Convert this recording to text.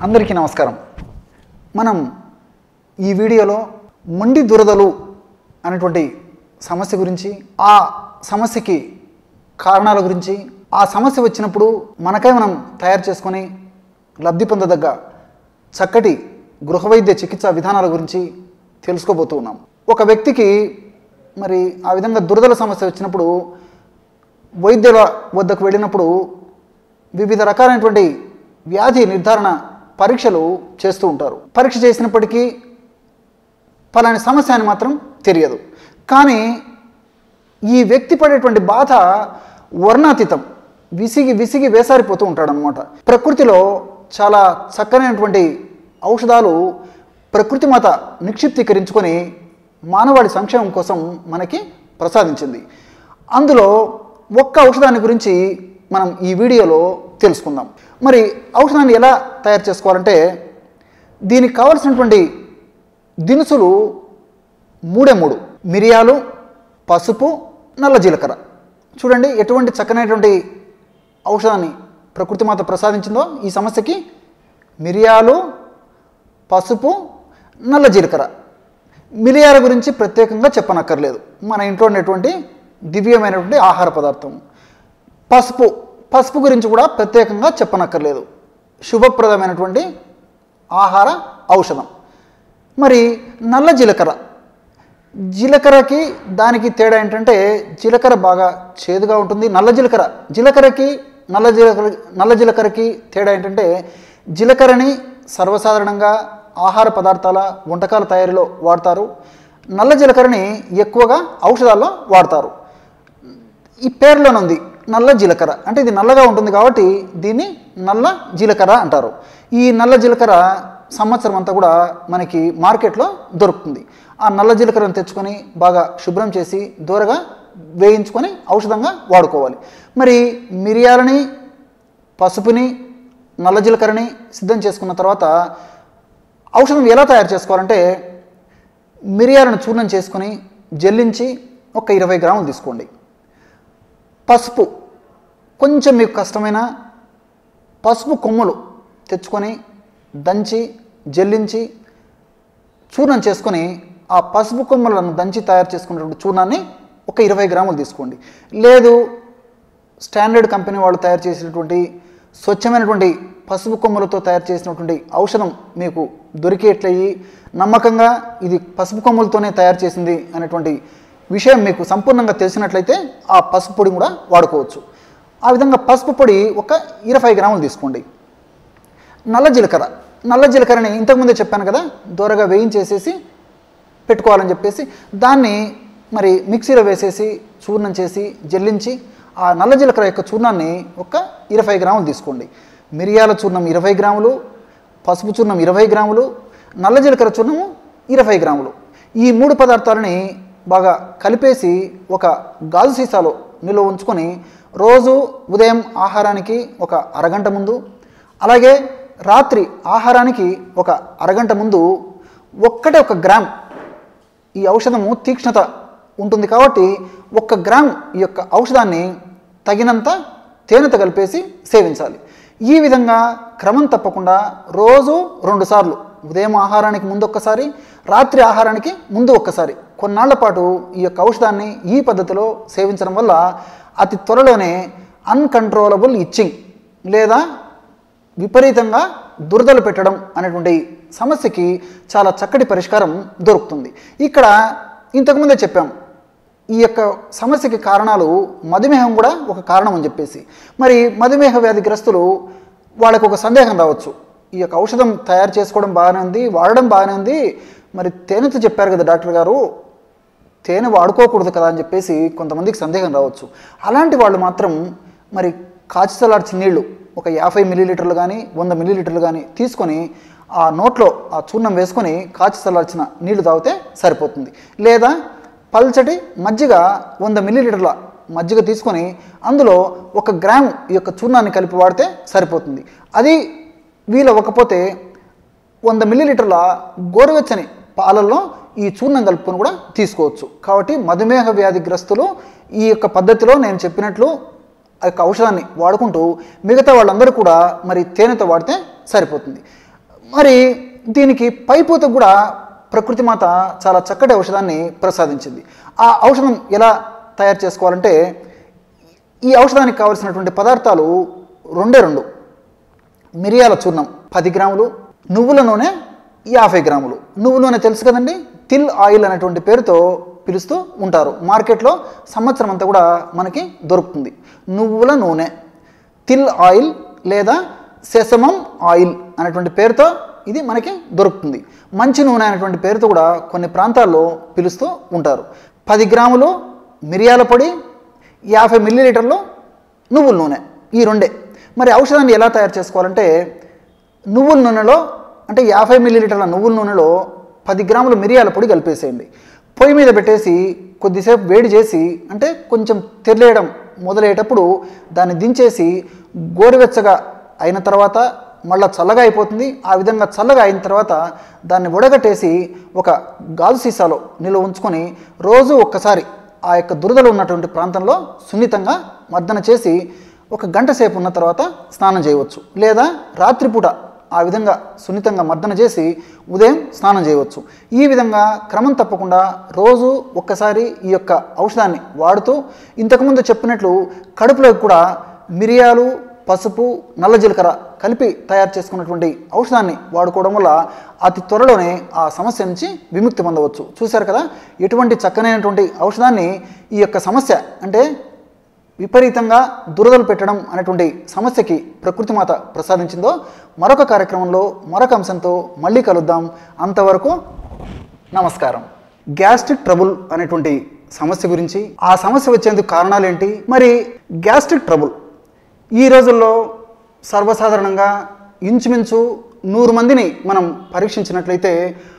అందరికీ నమస్కారం మనం ఈ వీడియోలో మొండి దురదలు అనేటువంటి సమస్య గురించి ఆ సమస్యకి కారణాల గురించి ఆ సమస్య వచ్చినప్పుడు మనకై మనం తయారు చేసుకొని లబ్ధి పొందదగ్గ చక్కటి గృహవైద్య చికిత్సా విధానాల గురించి తెలుసుకోబోతూ ఉన్నాం ఒక వ్యక్తికి మరి ఆ విధంగా దురదల సమస్య వచ్చినప్పుడు వైద్యుల వద్దకు వెళ్ళినప్పుడు వివిధ రకాలైనటువంటి వ్యాధి నిర్ధారణ పరీక్షలు చేస్తూ ఉంటారు పరీక్ష చేసినప్పటికీ ఫలాని సమస్య అని మాత్రం తెలియదు కానీ ఈ వ్యక్తి పడేటువంటి బాధ వర్ణాతీతం విసిగి విసిగి వేసారిపోతూ ఉంటాడనమాట ప్రకృతిలో చాలా చక్కనైనటువంటి ఔషధాలు ప్రకృతి మాత నిక్షిప్తీకరించుకొని మానవాళి సంక్షేమం కోసం మనకి ప్రసాదించింది అందులో ఒక్క ఔషధాన్ని గురించి మనం ఈ వీడియోలో తెలుసుకుందాం మరి ఔషధాన్ని ఎలా తయారు చేసుకోవాలంటే దీనికి కావలసినటువంటి దినుసులు మూడే మూడు మిరియాలు పసుపు నల్ల జీలకర్ర చూడండి ఎటువంటి చక్కనైనటువంటి ఔషధాన్ని ప్రకృతి మాత ప్రసాదించిందో ఈ సమస్యకి మిరియాలు పసుపు నల్ల జీలకర్ర మిరియాల గురించి ప్రత్యేకంగా చెప్పనక్కర్లేదు మన ఇంట్లో ఉన్నటువంటి దివ్యమైనటువంటి ఆహార పదార్థం పసుపు పసుపు గురించి కూడా ప్రత్యేకంగా చెప్పనక్కర్లేదు శుభప్రదమైనటువంటి ఆహార ఔషధం మరి నల్ల జీలకర్ర జీలకర్రకి దానికి తేడా ఏంటంటే జీలకర్ర బాగా చేదుగా ఉంటుంది నల్ల జీలకర్ర జీలకర్రకి నల్ల జీలకర్ర నల్ల జీలకర్రకి తేడా ఏంటంటే జీలకర్రని సర్వసాధారణంగా ఆహార పదార్థాల వంటకాల తయారీలో వాడతారు నల్ల జీలకర్రని ఎక్కువగా ఔషధాల్లో వాడతారు ఈ పేరులోనే ఉంది నల్ల జీలకర్ర అంటే ఇది నల్లగా ఉంటుంది కాబట్టి దీన్ని నల్ల జీలకర్ర అంటారు ఈ నల్ల జీలకర్ర సంవత్సరం అంతా కూడా మనకి మార్కెట్లో దొరుకుతుంది ఆ నల్ల జీలకర్రను తెచ్చుకొని బాగా శుభ్రం చేసి దూరగా వేయించుకొని ఔషధంగా వాడుకోవాలి మరి మిరియాలని పసుపుని నల్ల జీలకర్రని సిద్ధం చేసుకున్న తర్వాత ఔషధం ఎలా తయారు చేసుకోవాలంటే మిరియాలను చూర్ణం చేసుకొని జల్లించి ఒక ఇరవై గ్రాములు తీసుకోండి పసుపు కొంచెం మీకు కష్టమైన పసుపు కొమ్ములు తెచ్చుకొని దంచి జల్లించి చూర్ణం చేసుకొని ఆ పసుపు కొమ్ములను దంచి తయారు చేసుకున్నటువంటి చూర్ణాన్ని ఒక ఇరవై గ్రాములు తీసుకోండి లేదు స్టాండర్డ్ కంపెనీ వాళ్ళు తయారు చేసినటువంటి స్వచ్ఛమైనటువంటి పసుపు కొమ్ములతో తయారు చేసినటువంటి ఔషధం మీకు దొరికేట్లయి నమ్మకంగా ఇది పసుపు కొమ్ములతోనే తయారు చేసింది అనేటువంటి విషయం మీకు సంపూర్ణంగా తెలిసినట్లయితే ఆ పసుపు పొడి కూడా వాడుకోవచ్చు ఆ విధంగా పసుపు పొడి ఒక ఇరవై గ్రాములు తీసుకోండి నల్ల జీలకర్ర నల్ల జీలకర్రని ఇంతకుముందే చెప్పాను కదా దూరగా వేయించేసేసి పెట్టుకోవాలని చెప్పేసి దాన్ని మరి మిక్సీలో వేసేసి చూర్ణం చేసి జల్లించి ఆ నల్ల జీలకర్ర యొక్క చూర్ణాన్ని ఒక ఇరవై గ్రాములు తీసుకోండి మిరియాల చూర్ణం ఇరవై గ్రాములు పసుపు చూర్ణం ఇరవై గ్రాములు నల్ల జీలకర్ర చూర్ణము ఇరవై గ్రాములు ఈ మూడు పదార్థాలని బాగా కలిపేసి ఒక గాజు సీసాలో నిల్వ ఉంచుకొని రోజు ఉదయం ఆహారానికి ఒక అరగంట ముందు అలాగే రాత్రి ఆహారానికి ఒక అరగంట ముందు ఒక్కటే ఒక గ్రామ్ ఈ ఔషధము తీక్ష్ణత ఉంటుంది కాబట్టి ఒక్క గ్రామ్ ఈ యొక్క ఔషధాన్ని తగినంత తేనెతో కలిపేసి సేవించాలి ఈ విధంగా క్రమం తప్పకుండా రోజు రెండుసార్లు ఉదయం ఆహారానికి ముందు ఒక్కసారి రాత్రి ఆహారానికి ముందు ఒక్కసారి కొన్నాళ్ల పాటు ఈ యొక్క ఔషధాన్ని ఈ పద్ధతిలో సేవించడం వల్ల అతి త్వరలోనే అన్కంట్రోలబుల్ ఇచ్చింగ్ లేదా విపరీతంగా దురదలు పెట్టడం అనేటువంటి సమస్యకి చాలా చక్కటి పరిష్కారం దొరుకుతుంది ఇక్కడ ఇంతకుముందే చెప్పాం ఈ యొక్క సమస్యకి కారణాలు మధుమేహం కూడా ఒక కారణం అని చెప్పేసి మరి మధుమేహ వ్యాధిగ్రస్తులు వాళ్ళకు ఒక సందేహం రావచ్చు ఈ యొక్క ఔషధం తయారు చేసుకోవడం బాగానే ఉంది వాడడం బాగానే ఉంది మరి తేనెతో చెప్పారు కదా డాక్టర్ గారు తేనె వాడుకోకూడదు కదా అని చెప్పేసి కొంతమందికి సందేహం రావచ్చు అలాంటి వాళ్ళు మాత్రం మరి కాచి చల్లార్చిన నీళ్లు ఒక యాభై మిల్లీలీటర్లు కానీ వంద మిల్లీలీటర్లు కానీ తీసుకొని ఆ నోట్లో ఆ చూర్ణం వేసుకొని కాచి చల్లార్చిన నీళ్లు తాగితే సరిపోతుంది లేదా పల్చటి మజ్జిగ వంద మిల్లీలీటర్ల మజ్జిగ తీసుకొని అందులో ఒక గ్రామ్ ఈ యొక్క చూర్ణాన్ని కలిపి వాడితే సరిపోతుంది అది వీలవ్వకపోతే వంద మిల్లీలీటర్ల గోరువెచ్చని పాలల్లో ఈ చూర్ణం కలుపుకొని కూడా తీసుకోవచ్చు కాబట్టి మధుమేహ వ్యాధిగ్రస్తులు ఈ యొక్క పద్ధతిలో నేను చెప్పినట్లు ఆ యొక్క ఔషధాన్ని వాడుకుంటూ మిగతా వాళ్ళందరూ కూడా మరి తేనెతో వాడితే సరిపోతుంది మరి దీనికి పైపోతకు కూడా ప్రకృతి మాత చాలా చక్కటి ఔషధాన్ని ప్రసాదించింది ఆ ఔషధం ఎలా తయారు చేసుకోవాలంటే ఈ ఔషధానికి కావలసినటువంటి పదార్థాలు రెండే రెండు మిరియాల చూర్ణం పది గ్రాములు నువ్వుల నూనె యాభై గ్రాములు నువ్వుల నూనె తెలుసు కదండి తిల్ ఆయిల్ అనేటువంటి పేరుతో పిలుస్తూ ఉంటారు మార్కెట్లో సంవత్సరం అంతా కూడా మనకి దొరుకుతుంది నువ్వుల నూనె తిల్ ఆయిల్ లేదా సెసమం ఆయిల్ అనేటువంటి పేరుతో ఇది మనకి దొరుకుతుంది మంచి నూనె అనేటువంటి పేరుతో కూడా కొన్ని ప్రాంతాల్లో పిలుస్తూ ఉంటారు పది గ్రాములు మిరియాల పొడి యాభై మిల్లీలీటర్లు నువ్వుల నూనె ఈ రెండే మరి ఔషధాన్ని ఎలా తయారు చేసుకోవాలంటే నువ్వుల నూనెలో అంటే యాభై మిల్లీలీటర్ల నువ్వుల నూనెలో పది గ్రాముల మిరియాల పొడి కలిపేసేయండి పొయ్యి మీద పెట్టేసి కొద్దిసేపు వేడి చేసి అంటే కొంచెం తెరలేయడం మొదలయ్యేటప్పుడు దాన్ని దించేసి గోరువెచ్చగా అయిన తర్వాత మళ్ళీ చల్లగా అయిపోతుంది ఆ విధంగా చల్లగా అయిన తర్వాత దాన్ని వడగట్టేసి ఒక గాజు సీసాలో నిల్వ ఉంచుకొని రోజు ఒక్కసారి ఆ యొక్క దురదలు ఉన్నటువంటి ప్రాంతంలో సున్నితంగా మర్దన చేసి ఒక గంట సేపు ఉన్న తర్వాత స్నానం చేయవచ్చు లేదా రాత్రిపూట ఆ విధంగా సున్నితంగా మర్దన చేసి ఉదయం స్నానం చేయవచ్చు ఈ విధంగా క్రమం తప్పకుండా రోజు ఒక్కసారి ఈ యొక్క ఔషధాన్ని వాడుతూ ఇంతకుముందు చెప్పినట్లు కడుపులోకి కూడా మిరియాలు పసుపు నల్ల జీలకర్ర కలిపి తయారు చేసుకున్నటువంటి ఔషధాన్ని వాడుకోవడం వల్ల అతి త్వరలోనే ఆ సమస్య నుంచి విముక్తి పొందవచ్చు చూశారు కదా ఎటువంటి చక్కనైనటువంటి ఔషధాన్ని ఈ యొక్క సమస్య అంటే విపరీతంగా దురదలు పెట్టడం అనేటువంటి సమస్యకి ప్రకృతి మాత ప్రసాదించిందో మరొక కార్యక్రమంలో మరొక అంశంతో మళ్ళీ కలుద్దాం అంతవరకు నమస్కారం గ్యాస్ట్రిక్ ట్రబుల్ అనేటువంటి సమస్య గురించి ఆ సమస్య వచ్చేందుకు కారణాలు ఏంటి మరి గ్యాస్ట్రిక్ ట్రబుల్ ఈ రోజుల్లో సర్వసాధారణంగా ఇంచుమించు నూరు మందిని మనం పరీక్షించినట్లయితే